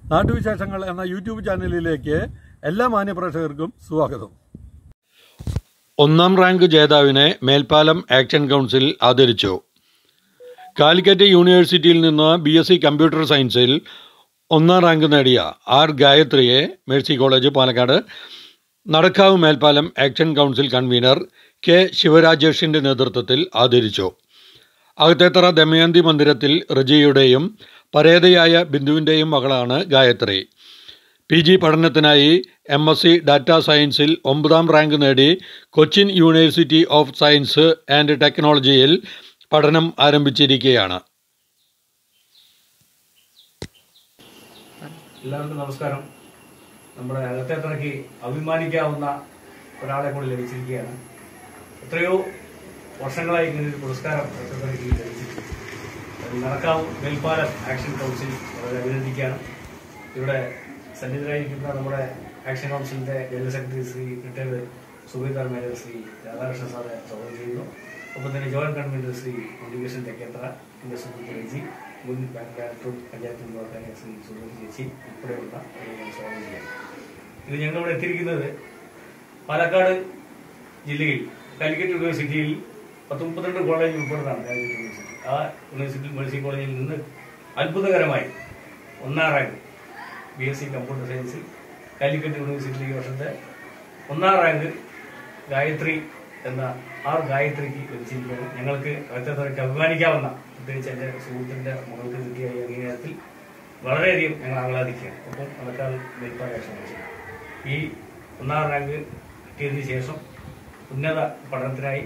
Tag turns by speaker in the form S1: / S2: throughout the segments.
S1: നാട്ടുവിശേഷങ്ങൾ എന്ന യൂട്യൂബ് ചാനലിലേക്ക് എല്ലാ മാന്യപ്രേക്ഷകർക്കും സ്വാഗതം ഒന്നാം റാങ്ക് ജേതാവിനെ മേൽപ്പാലം ആക്ഷൻ കൗൺസിൽ ആദരിച്ചു കാലിക്കറ്റ് യൂണിവേഴ്സിറ്റിയിൽ നിന്ന് ബി എസ് സി കമ്പ്യൂട്ടർ സയൻസിൽ ഒന്നാം റാങ്ക് നേടിയ ആർ ഗായത്രിയെ മേഴ്സി കോളേജ് പാലക്കാട് നടക്കാവ് മേൽപ്പാലം ആക്ഷൻ കൗൺസിൽ കൺവീനർ കെ ശിവരാജേഷിൻ്റെ നേതൃത്വത്തിൽ ആദരിച്ചു അകത്തേത്തറ ദമയന്തി മന്ദിരത്തിൽ റജിയുടെയും പരേതയായ ബിന്ദുവിൻ്റെയും മകളാണ് ഗായത്രി പി ജി പഠനത്തിനായി എം എസ് സി ഡാറ്റാ സയൻസിൽ ഒമ്പതാം റാങ്ക് നേടി Cochin university of science and ടെക്നോളജിയിൽ പഠനം ആരംഭിച്ചിരിക്കുകയാണ്
S2: എല്ലാവർക്കും നമസ്കാരം നമ്മുടെ അകത്തേത്രയ്ക്ക് അഭിമാനിക്കാവുന്ന ഒരാളെ കൂടി ലഭിച്ചിരിക്കുകയാണ് എത്രയോ വർഷങ്ങളായി ഇങ്ങനെ ഒരു പുരസ്കാരം അകത്തേത്രയ്ക്ക് ലഭിച്ചിട്ടുണ്ട് അത് നടക്കാവ് മേൽപ്പാലം ആക്ഷൻ കൗൺസിൽ വളരെ അഭിനന്ദിക്കുകയാണ് ഇവിടെ സന്നിധരായിരിക്കുന്ന നമ്മുടെ ആക്ഷൻ കൗൺസിലിന്റെ general secretary Shri retired subedar major Shri Radhakrishnan സാറെ സ്വാഗതം ചെയ്യുന്നു ഒപ്പം തന്നെ ജോയിന്റ് കൺവീനർ ശ്രീ ഉണ്ണികൃഷ്ണൻ തെക്കേത്ര എന്റെ സുഹൃത്ത് രജി മുൻ ബാങ്ക് ഡയറക്ടറും പഞ്ചായത്ത് പ്രവർത്തകൻ ശ്രീ സുരേഷ് ചേച്ചി ഉൾപ്പെടെയുള്ള ആളുകളെ സ്വാഗതം ചെയ്യാം ഇത് ഞങ്ങളിവിടെ എത്തിയിരിക്കുന്നത് പാലക്കാട് ജില്ലയിൽ കാലിക്കറ്റ് യൂണിവേഴ്സിറ്റിയിൽ പത്ത് മുപ്പത്തിരണ്ട് കോളേജ് ഉൾപ്പെടുന്നതാണ് കാലിക്കറ്റ് യൂണിവേഴ്സിറ്റി ആ യൂണിവേഴ്സിറ്റി മേഴ്സി കോളേജിൽ നിന്ന് അത്ഭുതകരമായി ഒന്നാം rank B S C computer സയൻസിൽ കാലിക്കറ്റ് യൂണിവേഴ്സിറ്റിയിൽ ഈ വർഷത്തെ ഒന്നാം റാങ്ക് ഗായത്രി എന്ന ആർ ഗായത്രിക്ക് ലഭിച്ചിരിക്കുകയാണ് ഞങ്ങൾക്ക് അകത്തേക്ക് അഭിമാനിക്കാവുന്ന പ്രത്യേകിച്ച് എൻ്റെ സുഹൃത്തിൻ്റെ മകൾക്ക് കിട്ടിയ ഈ അംഗീകാരത്തിൽ വളരെയധികം ഞങ്ങൾ ആഹ്ലാദിക്കുകയാണ് ഒപ്പം നടക്കാൽ മേൽപ്പാലാക്ഷൻ ഈ ഒന്നാം റാങ്ക് കിട്ടിയതിനു ശേഷം ഉന്നത പഠനത്തിനായി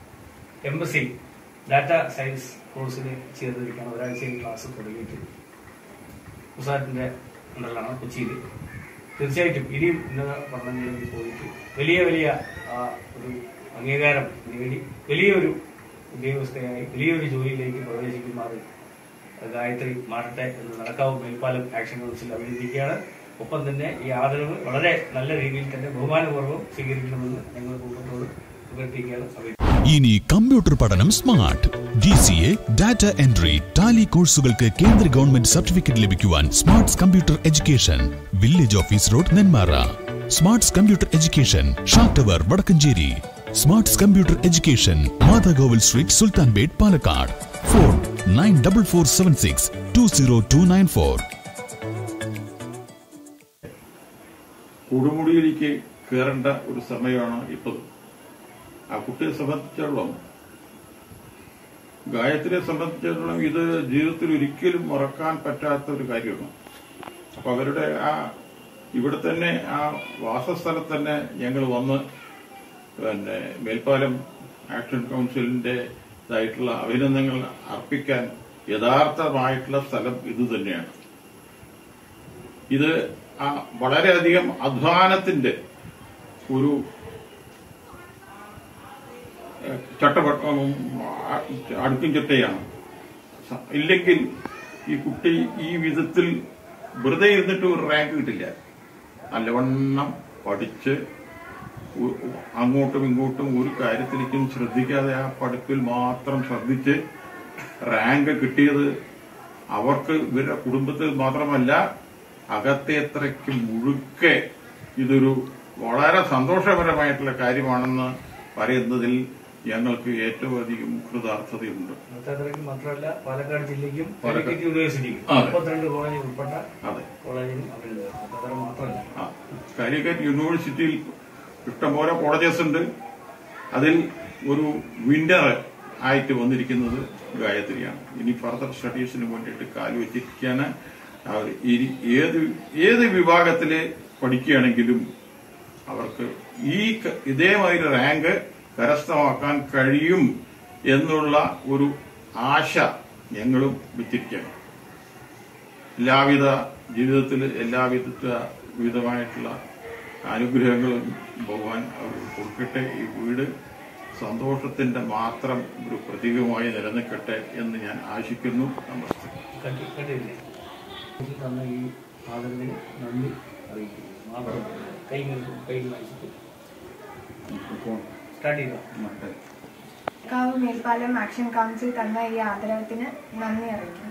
S2: M S C data science കോഴ്സിന് ചേർന്നിരിക്കുകയാണ് ഒരാഴ്ചയിൽ ക്ലാസ് തുടങ്ങിയിട്ട് കുസാറ്റിന്റെ അണ്ടറിലാണ് കൊച്ചിയിൽ തീർച്ചയായിട്ടും ഇനിയും ഉന്നത പഠനങ്ങളിലേക്ക് പോയിട്ട് വലിയ വലിയ ആ, ഒരു അംഗീകാരം നേടി വലിയൊരു ഉദ്യോഗസ്ഥയായി വലിയൊരു ജോലിയിലേക്ക് പ്രവേശിക്കുമാറ് ഗായത്രി മാറട്ടെ എന്ന് നടക്കാവ് മേൽപ്പാലം ആക്ഷൻ കൗൺസിൽ അഭിനന്ദിക്കുകയാണ് ഒപ്പം തന്നെ ഈ ആദരവ് വളരെ നല്ല രീതിയിൽ തന്നെ ബഹുമാനപൂർവ്വം സ്വീകരിക്കണമെന്ന് ഞങ്ങൾ കുടുംബത്തോട് അഭ്യർത്ഥിക്കുകയാണ് അഭ്യർത്ഥിക്കുന്നത്
S3: ഇനി കമ്പ്യൂട്ടർ പഠനം smart D C A data entry tally കോഴ്സുകൾക്ക് കേന്ദ്ര ഗവൺമെന്റ് സർട്ടിഫിക്കറ്റ് ലഭിക്കുവാൻ Smarts computer education village office road Nenmara Smarts computer education ഷാട്ടവർ Vadakkanchery Smarts computer education Mathakovil street Sultan Pet Palakkad phone nine double four seven six two zero two nine four
S4: കൊടുമുടിയിലേക്ക് കയറേണ്ട ഒരു സമയമാണ് ഇപ്പോൾ ആ കുട്ടിയെ സംബന്ധിച്ചിടത്തോളം ഗായത്രിയെ സംബന്ധിച്ചിടത്തോളം ഇത് ജീവിതത്തിൽ ഒരിക്കലും മറക്കാൻ പറ്റാത്ത ഒരു കാര്യമാണ് അപ്പൊ അവരുടെ ആ ഇവിടെ തന്നെ ആ വാസസ്ഥലത്ത് തന്നെ ഞങ്ങൾ വന്ന് പിന്നെ മേൽപ്പാലം ആക്ഷൻ കൗൺസിലിന്റെ ഇതായിട്ടുള്ള അഭിനന്ദനങ്ങൾ അർപ്പിക്കാൻ യഥാർത്ഥമായിട്ടുള്ള സ്ഥലം ഇത് തന്നെയാണ് ഇത് ആ വളരെയധികം അധ്വാനത്തിന്റെ ഒരു ഏഹ്, ചട്ടപ്പ ഉം, ആ- അടുക്കും ചിട്ടയാണ് സ- ഇല്ലെങ്കിൽ ഈ കുട്ടി ഈ വിധത്തിൽ വെറുതെ ഇരുന്നിട്ട് ഒരു റാങ്ക് കിട്ടില്ല നല്ലവണ്ണം പഠിച്ച് ഉ- അങ്ങോട്ടും ഇങ്ങോട്ടും ഒരു കാര്യത്തിലേക്കും ശ്രദ്ധിക്കാതെ ആ പഠിപ്പിൽ മാത്രം ശ്രദ്ധിച്ച് റാങ്ക് കിട്ടിയത് അവർക്ക് ഇവരുടെ കുടുംബത്തിൽ മാത്രമല്ല അകത്തേത്രയ്ക്ക് മുഴുക്കെ ഇതൊരു വളരെ സന്തോഷപരമായിട്ടുള്ള കാര്യമാണെന്ന് പറയുന്നതിൽ ഞങ്ങൾക്ക് ഏറ്റവും അധികം കൃതാർത്ഥതയുണ്ട്
S2: അകത്തേത്രയ്ക്ക് മാത്രമല്ല പാലക്കാട് ജില്ലയ്ക്കും
S4: പാലക്കാട്.
S2: കാലിക്കറ്റ് യൂണിവേഴ്സിറ്റിക്കും
S4: അതെ.
S2: മുപ്പത്തിരണ്ട് കോളേജ് ഉൾപ്പെട്ട
S4: അതെ
S2: കോളേജിനും അഭിനന്ദനം അകത്തേത്ര മാത്രമല്ല
S4: ആ കാലിക്കറ്റ് യൂണിവേഴ്സിറ്റിയിൽ ഇഷ്ടംപോലെ കോളേജസ് ഉണ്ട് അതിൽ ഒരു വിന്നർ ആയിട്ട് വന്നിരിക്കുന്നത് ഗായത്രിയാണ് ഇനി ഫർദർ സ്റ്റഡീസിന് വേണ്ടിയിട്ട് കാല് വെച്ചിരിക്കുകയാണ് അവർ ഇനി ഏത് ഏത് വിഭാഗത്തില് പഠിക്കുകയാണെങ്കിലും അവർക്ക് ഈ ക- ഇതേമാതിരി റാങ്ക് കരസ്ഥമാക്കാൻ കഴിയും എന്നുള്ള ഒരു ആശ ഞങ്ങളും വെച്ചിരിക്കുകയാണ് എല്ലാവിധ ജീവിതത്തിൽ എല്ലാവിധ വിധമായിട്ടുള്ള അനുഗ്രഹങ്ങളും ഭഗവാൻ അവർക്ക് കൊടുക്കട്ടെ ഈ വീട് സന്തോഷത്തിന്റെ മാത്രം ഒരു പ്രതീകമായി നിലനിൽക്കട്ടെ എന്ന് ഞാൻ ആശിക്കുന്നു നമസ്തേ
S2: കണ്ടി കണ്ടില്ലേ ഇതിൽ തന്ന ഈ ആദരവിന് നന്ദി അറിയിക്കുന്നു മാത്രം കൈ കൈ വായിച്ചിട്ട് സ്റ്റാർട്ട് ചെയ്യുക
S5: കാവ് മേൽപ്പാലം ആക്ഷൻ കൗൺസിൽ തന്ന ഈ ആദരവത്തിന് നന്ദി അറിയിക്കുന്നു